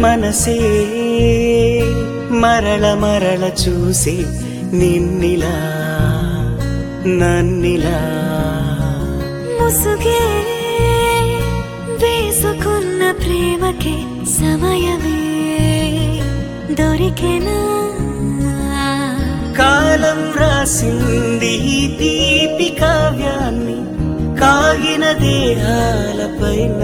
మనసే మరల మరల చూసి నిన్నిలా నన్నిలా ముసుగే వేసుకున్న ప్రేమకి సమయమే దొరికెనా కాలం రాసింది ఈ తీపి కావ్యాన్ని కాగిన దేహాలపైన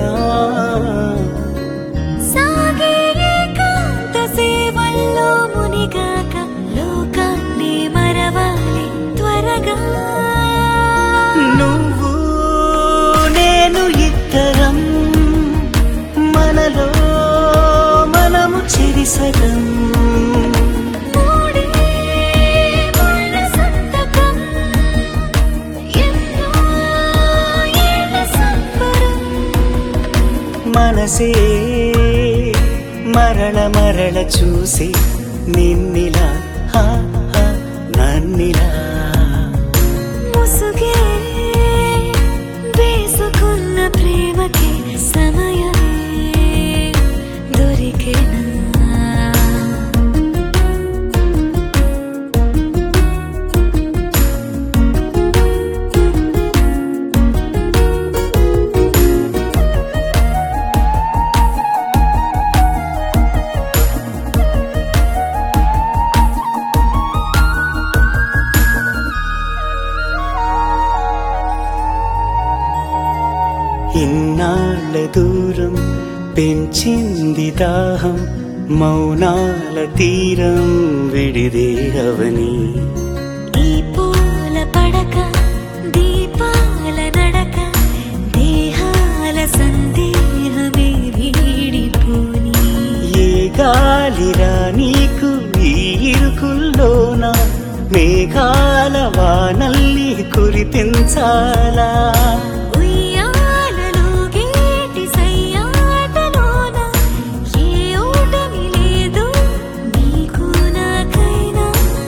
సాగే ఏకాంత సేవల్లో మునిగాక లోకాన్ని మరవాలి త్వరగా నువ్వు నేను ఇద్దరం మనలో మనము చెరిసగం మూడే ముళ్ళ సంతకం ఎన్నో ఏళ్ళ సంబరం మనసే మరల మరల చూసి నిన్నిలా హా, హా, నన్నిలా ముసుగే వేసుకున్న ప్రేమకి సమయమే దొరికెనా ఇన్నాళ్ళ దూరం పెంచింది దాహం మౌనాల తీరం విడిదే అవని ఈ పూల పడక దీపాల నడక దేహాల సందేహమే వీడిపోని ఏ గాలిరా నీకు ఈ ఇరుకుల్లోన మేఘాల వానల్లి కురిపించాలా ఉయ్యాలలో గేటి సయ్యాటలోన ఏ ఓటమి లేదు నీకు నాకైనా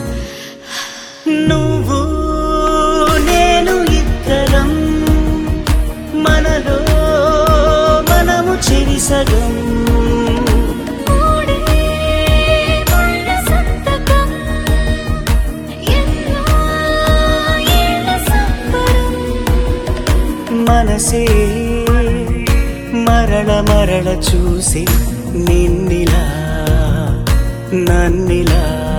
నువ్వు నేను ఇద్దరం మనలో మనము చెరిసగం మూడే ముళ్ళ సంతకం ఎన్నో ఏళ్ళ సంబరం మనసే మరల మరల చూసి నిన్నిలా నన్నిలా